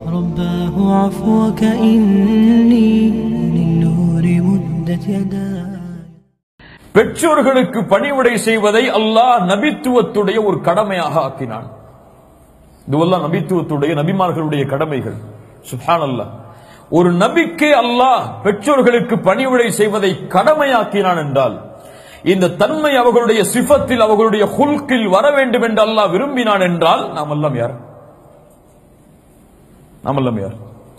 رباه عفوك إني للنور مدت يداي பெற்றோர்களுக்கு பணிவிடை செய்வதை அல்லாஹ் நபித்துவத்துடைய ஒரு கடமையாக ஆக்கினான் இதுவெல்லாம் நபித்துவத்துடைய நபிமார்களுடைய கடமைகள் சுஹான் அல்லாஹ் ஒரு நபிக்கு அல்லாஹ் பெற்றோர்களுக்கு பணிவிடை செய்வதை கடமையாக்கினான் என்றால் இந்த தன்மை அவர்களுடைய சிஃபத்தில் அவர்களுடைய ஹுல்கில் வர வேண்டும் என்று அல்லாஹ் விரும்பினான் என்றால் நாம் எல்லாம் யார் நாம் எல்லாம் யார்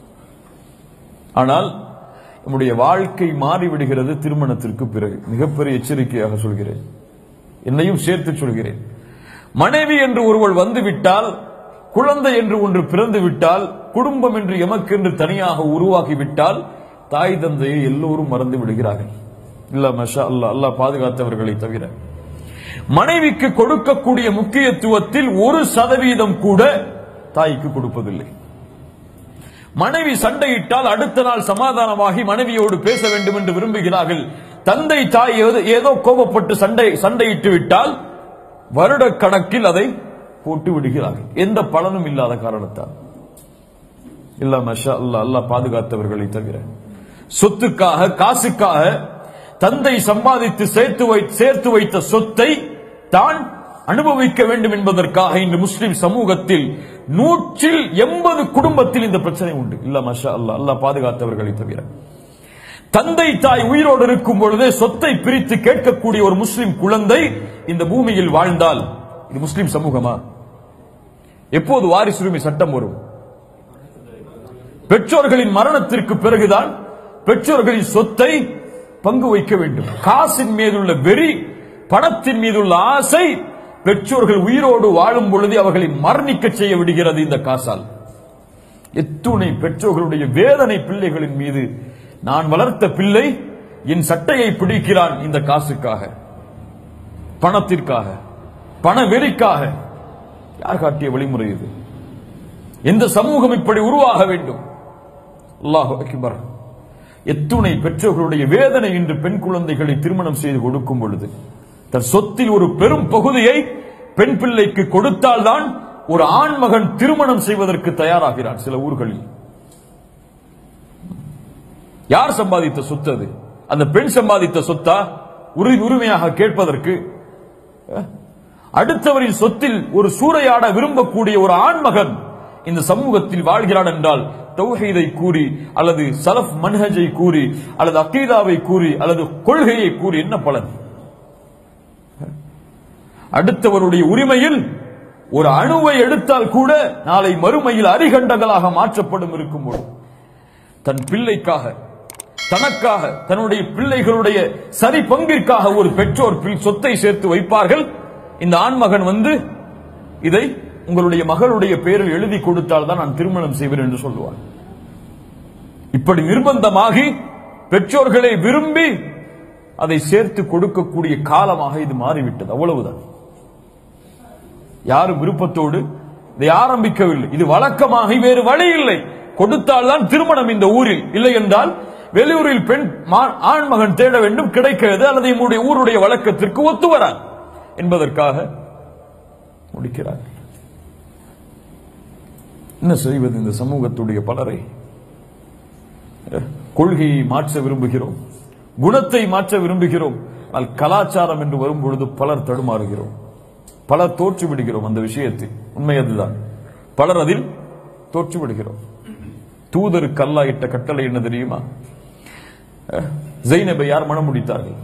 ஆனால் நம்முடைய வாழ்க்கை மாறிவிடுகிறது திருமணத்திற்கு பிறகு மிகப்பெரிய எச்சரிக்கையாக சொல்கிறேன் என்னையும் சேர்த்து சொல்கிறேன் மனைவி என்று ஒருவள் வந்துவிட்டால் குழந்தை என்று ஒன்று பிறந்து விட்டால் குடும்பம் என்று எமக்கென்று தனியாக உருவாகி விட்டால் தாய் தந்தையை எல்லோரும் மறந்து விடுகிறார்கள் இல்ல மஷா அல்லா அல்லாஹ் பாதுகாத்தவர்களை தவிர மனைவிக்கு கொடுக்கக்கூடிய முக்கியத்துவத்தில் ஒரு சதவீதம் கூட தாய்க்கு கொடுப்பதில்லை மனைவி சண்டையிட்டால் அடுத்த நாள் சமாதானமாகி மனைவியோடு பேச வேண்டும் என்று விரும்புகிறார்கள் தந்தை தாய் ஏதோ- ஏதோ கோபப்பட்டு சண்டை சண்டையிட்டு விட்டால் வருட கணக்கில் அதை போட்டு விடுகிறார்கள் எந்த பலனும் இல்லாத காரணத்தால் இல்ல மஷா அல்லா அல்லாஹ் பாதுகாத்தவர்களை தவிர சொத்துக்காக காசுக்காக தந்தை சம்பாதித்து சேர்த்து வை சேர்த்து வைத்த சொத்தை தான் அனுபவிக்க வேண்டும் என்பதற்காக இன்று முஸ்லிம் சமூகத்தில் நூற்றில் எண்பது குடும்பத்தில் இந்த பிரச்சனை உண்டு இல்ல மஷா அல்லா அல்லாஹ் பாதுகாத்தவர்களை தவிர தந்தை தாய் உயிரோடு இருக்கும் பொழுதே சொத்தை பிரித்து கேட்கக்கூடிய ஒரு முஸ்லிம் குழந்தை இந்த பூமியில் வாழ்ந்தால் இது முஸ்லிம் சமூகமா எப்போது வாரிசுரிமை சட்டம் வரும் பெற்றோர்களின் மரணத்திற்கு பிறகுதான் பெற்றோர்களின் சொத்தை பங்கு வைக்க வேண்டும் காசின் மீதுள்ள வெறி பணத்தின் மீதுள்ள ஆசை பெற்றோர்கள் உயிரோடு வாழும் பொழுது அவர்களை மரணிக்க செய்ய விடுகிறது இந்த காசால் எத்துணை பெற்றோர்களுடைய வேதனை பிள்ளைகளின் மீது நான் வளர்த்த பிள்ளை என் சட்டையை பிடிக்கிறான் இந்த காசுக்காக பணத்திற்காக பண வெறிக்காக யார் காட்டிய வழிமுறை இது எந்த சமூகம் இப்படி உருவாக வேண்டும் அல்லாஹு அக்பர் எத்துணை பெற்றோர்களுடைய வேதனை இன்று பெண் குழந்தைகளை திருமணம் செய்து கொடுக்கும் பொழுது தன் சொத்தில் ஒரு பெரும் பகுதியை பெண் பிள்ளைக்கு கொடுத்தால்தான் ஒரு ஆண் மகன் திருமணம் செய்வதற்கு தயாராகிறான் சில ஊர்களில் யார் சம்பாதித்த சொத்து அது அந்த பெண் சம்பாதித்த சொத்தா உரி உரிமையாக கேட்பதற்கு அஹ், அடுத்தவரின் சொத்தில் ஒரு சூறையாட விரும்பக்கூடிய ஒரு ஆண்மகன் இந்த சமூகத்தில் வாழ்கிறான் என்றால் தௌஹீதை கூறி அல்லது சலஃப் மன்ஹஜை கூறி அல்லது அக்கீதாவை கூறி அல்லது கொள்கையை கூறி என்ன பலன் அடுத்தவருடைய உரிமையில் ஒரு அணுவை எடுத்தால் கூட நாளை மறுமையில் அரிகண்டங்களாக மாற்றப்படும் இருக்கும்போது தன் பிள்ளைக்காக தனக்காக தன்னுடைய பிள்ளைகளுடைய சரி பங்கிற்காக ஒரு பெற்றோர் பில் சொத்தை சேர்த்து வைப்பார்கள் இந்த ஆண்மகன் வந்து இதை உங்களுடைய மகளுடைய பெயரில் எழுதி கொடுத்தால் தான் நான் திருமணம் செய்வேன் என்று சொல்லுவார் இப்படி நிர்பந்தமாகி பெற்றோர்களை விரும்பி அதை சேர்த்து கொடுக்கக்கூடிய காலமாக இது மாறிவிட்டது அவ்வளவுதான் யாரும் விருப்பத்தோடு இதை ஆரம்பிக்கவில்லை இது வழக்கமாகி வேறு வழி இல்லை கொடுத்தால்தான் திருமணம் இந்த ஊரில் இல்லை என்றால் வெளியூரில் பெண் மா- ஆண் மகன் தேட வேண்டும் கிடைக்கிறது அல்லது நம்முடைய ஊருடைய வழக்கத்திற்கு ஒத்து வராது என்பதற்காக முடிக்கிறார் என்ன செய்வது இந்த சமூகத்துடைய பலரை அஹ், கொள்கையை மாற்ற விரும்புகிறோம் குணத்தை மாற்ற விரும்புகிறோம் ஆனால் கலாச்சாரம் என்று வரும் பொழுது பலர் தடுமாறுகிறோம் பலர் தோற்று விடுகிறோம் அந்த விஷயத்தில் உண்மை அதுதான் பலர் அதில் தோற்று விடுகிறோம் தூதருக்கு அல்லாஹ் இட்ட கட்டளை என்ன தெரியுமா அஹ், ஜெய்னபை யார் மனம் முடித்தார்கள்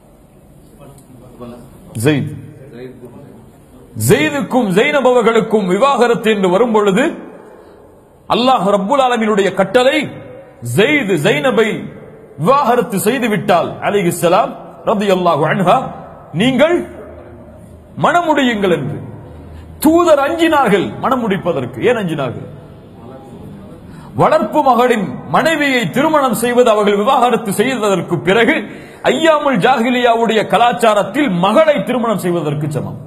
ஜெயித் ஜெயிதுக்கும் ஜெய்னப் அவர்களுக்கும் விவாகரத்து என்று வரும் பொழுது அல்லாஹ் ரப்புல் ஆலமீனுடைய கட்டளை ஜெயித் ஜைனபை விவாகரத்து செய்து விட்டால் அலைஹிஸ்ஸலாம் ரலியல்லாஹு அன்ஹா நீங்கள் மணமுடியுங்கள் என்று தூதர் அஞ்சினார்கள் மணம் முடிப்பதற்கு ஏன் அஞ்சினார்கள் வளர்ப்பு மகளின் மனைவியை திருமணம் செய்வது அவர்கள் விவாகரத்து செய்ததற்கு பிறகு ஐயாமுல் ஜாகிலியாவுடைய கலாச்சாரத்தில் மகளை திருமணம் செய்வதற்கு சமம்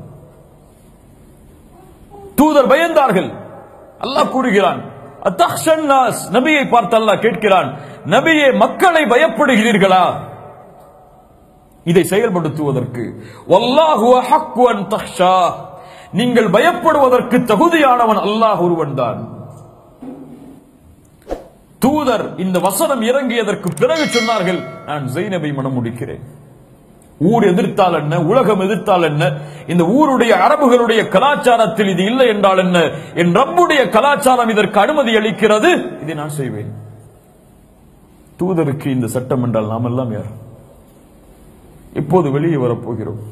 தூதர் பயந்தார்கள் அல்லாஹ் கூறுகிறான் அத்தஹ்ஷன் நாஸ் நபியை பார்த்து அல்லாஹ் கேட்கிறான் நபியே மக்களை பயப்படுகிறீர்களா இதை செயல்படுத்துவதற்கு வல்லாஹு அஹக்கு அன் தஹ்ஷா நீங்கள் பயப்படுவதற்கு தகுதியானவன் அல்லாஹ் ஒருவன் தான் தூதர் இந்த வசனம் இறங்கியதற்கு பிறகு சொன்னார்கள் நான் ஜெய்னபை மனம் முடிக்கிறேன் ஊர் எதிர்த்தால் என்ன உலகம் எதிர்த்தால் என்ன இந்த ஊருடைய அரபுகளுடைய கலாச்சாரத்தில் இது இல்லை என்றால் என்ன என் ரப்புடைய கலாச்சாரம் இதற்கு அனுமதி அளிக்கிறது இதை நான் செய்வேன் தூதருக்கு இந்த சட்டம் என்றால் நாம் எல்லாம் யார் இப்போது வெளியே வரப்போகிறோம்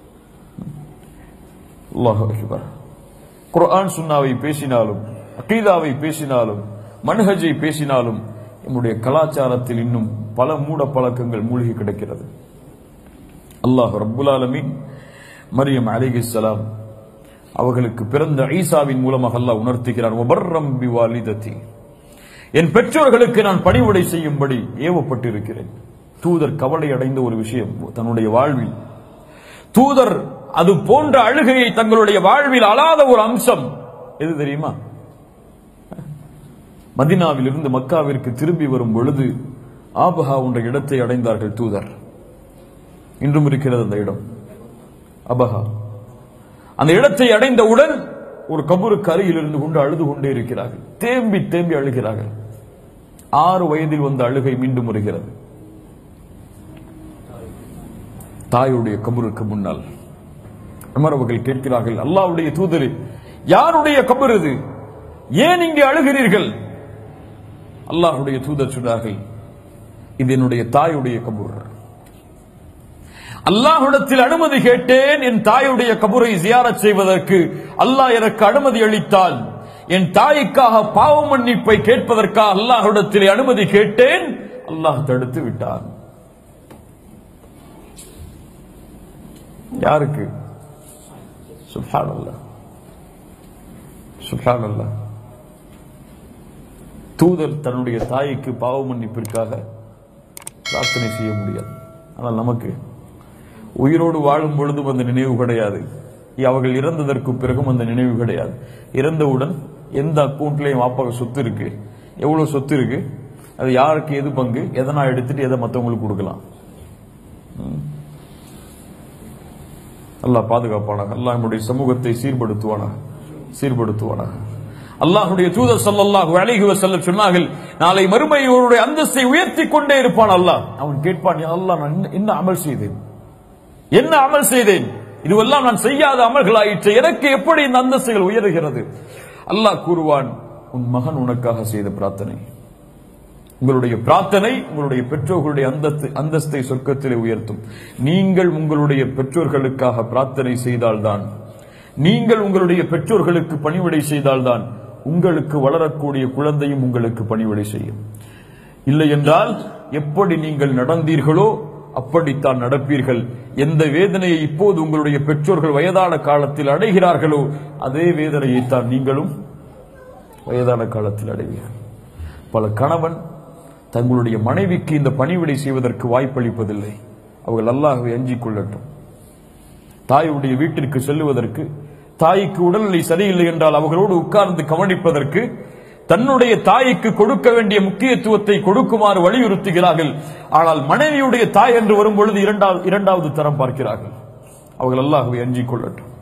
அல்லாஹ் அக்பர் குர்ஆன் சுன்னாவை பேசினாலும் அகீதாவை பேசினாலும் மன்ஹஜை பேசினாலும் நம்முடைய கலாச்சாரத்தில் இன்னும் பல மூட பழக்கங்கள் மூழ்கி கிடக்கிறது அல்லாஹ் ரப்புல் ஆலமீன் மரியம் அலைஹிஸ்ஸலாம் அவர்களுக்கு பிறந்த ஈசாவின் மூலமாக அல்லாஹ் உணர்த்துகிறார் வபர்ரம் பிவாலிதத்தி என் பெற்றோர்களுக்கு நான் பணிவுடை செய்யும்படி ஏவப்பட்டிருக்கிறேன் தூதர் கவலை அடைந்த ஒரு விஷயம் தன்னுடைய வாழ்வில் தூதர் அது போன்ற அழுகையை தங்களுடைய வாழ்வில் அழாத ஒரு அம்சம் எது தெரியுமா மதினாவில் இருந்து மக்காவிற்கு திரும்பி வரும் பொழுது ஆபஹா என்ற இடத்தை அடைந்தார்கள் தூதர் இன்றும் இருக்கிறது அந்த இடம் அபஹா அந்த இடத்தை அடைந்தவுடன் ஒரு கபருக்கு அருகில் இருந்து கொண்டு அழுது கொண்டே இருக்கிறார்கள் தேம்பி தேம்பி அழுகிறார்கள் ஆறு வயதில் வந்த அழுகை மீண்டும் வருகிறது தாயுடைய கபருக்கு முன்னால் உமர் அவர்கள் கேட்கிறார்கள் அல்லாஹ்வுடைய தூதரு யாருடைய கபர் இது ஏன் இங்கே அழுகிறீர்கள் அல்லாஹ்வுடைய தூதர் சொன்னார்கள் இது என்னுடைய தாயுடைய கபூர் அல்லாஹ்விடத்தில் அனுமதி கேட்டேன் என் தாயுடைய கபூரை ஜியாரத் செய்வதற்கு அல்லாஹ் எனக்கு அனுமதி அளித்தால் என் தாய்க்காக பாவ மன்னிப்பை கேட்பதற்காக அல்லாஹ்விடத்தில் அனுமதி கேட்டேன் அல்லாஹ் தடுத்து விட்டான் யாருக்கு சுப்ஹான் அல்லாஹ் சுப்ஹான் அல்லாஹ் தூதர் தன்னுடைய தாய்க்கு பாவ மன்னிப்பிற்காக பிரார்த்தனை செய்ய முடியாது ஆனால் நமக்கு உயிரோடு வாழும் பொழுதும் அந்த நினைவு கிடையாது அவர்கள் இறந்ததற்கு பிறகும் அந்த நினைவு கிடையாது இறந்தவுடன் எந்த அக்கௌண்ட்லயும் வாப்பாக சொத்து இருக்கு எவ்வளவு சொத்து இருக்கு அது யாருக்கு எது பங்கு எதை நான் எடுத்துட்டு எதை மத்தவங்களுக்கு கொடுக்கலாம் ம். அல்லாஹ் பாதுகாப்பானாக அல்லாஹ் நம்முடைய சமூகத்தை சீர்படுத்துவானாக சீர்படுத்துவானாக அல்லாஹ்வுடைய தூதர் ஸல்லல்லாஹு அலைஹி வஸல்லம் சொன்னார்கள் நாளை மறுமை இவருடைய அந்தஸ்தை உயர்த்தி கொண்டே இருப்பான் அல்லாஹ் அவன் கேட்பான் யா அல்லாஹ் நான் என்ன- என்ன அமல் செய்தேன் என்ன அமல் செய்தேன் இதுவெல்லாம் நான் செய்யாத அமல்களாயிற்று எனக்கு எப்படி இந்த அந்தஸ்துகள் உயருகிறது அல்லாஹ் கூறுவான் உன் மகன் உனக்காக செய்த பிரார்த்தனை உங்களுடைய பிரார்த்தனை உங்களுடைய பெற்றோர்களுடைய அந்தஸ்து அந்தஸ்தை சொர்க்கத்திலே உயர்த்தும் நீங்கள் உங்களுடைய பெற்றோர்களுக்காக பிரார்த்தனை செய்தால்தான் நீங்கள் உங்களுடைய பெற்றோர்களுக்கு பணிவிடை செய்தால்தான் உங்களுக்கு வளரக்கூடிய குழந்தையும் உங்களுக்கு பணிவிடை செய்யும் இல்லை என்றால் எப்படி நீங்கள் நடந்தீர்களோ அப்படித்தான் நடப்பீர்கள் எந்த வேதனையை இப்போது உங்களுடைய பெற்றோர்கள் வயதான காலத்தில் அடைகிறார்களோ அதே வேதனையைத்தான் நீங்களும் வயதான காலத்தில் அடைவீர்கள் பல கணவன் தங்களுடைய மனைவிக்கு இந்த பணிவிடை செய்வதற்கு வாய்ப்பளிப்பதில்லை அவர்கள் அல்லாஹ்வை அஞ்சிக் கொள்ளட்டும் தாயுடைய வீட்டிற்கு செல்லுவதற்கு தாய்க்கு உடல்நிலை சரியில்லை என்றால் அவர்களோடு உட்கார்ந்து கவனிப்பதற்கு தன்னுடைய தாய்க்கு கொடுக்க வேண்டிய முக்கியத்துவத்தை கொடுக்குமாறு வலியுறுத்துகிறார்கள் ஆனால் மனைவியுடைய தாய் என்று வரும்பொழுது இரண்டாவது இரண்டாவது தரம் பார்க்கிறார்கள் அவர்கள் அல்லாஹ்வை அஞ்சிக் கொள்ளட்டும்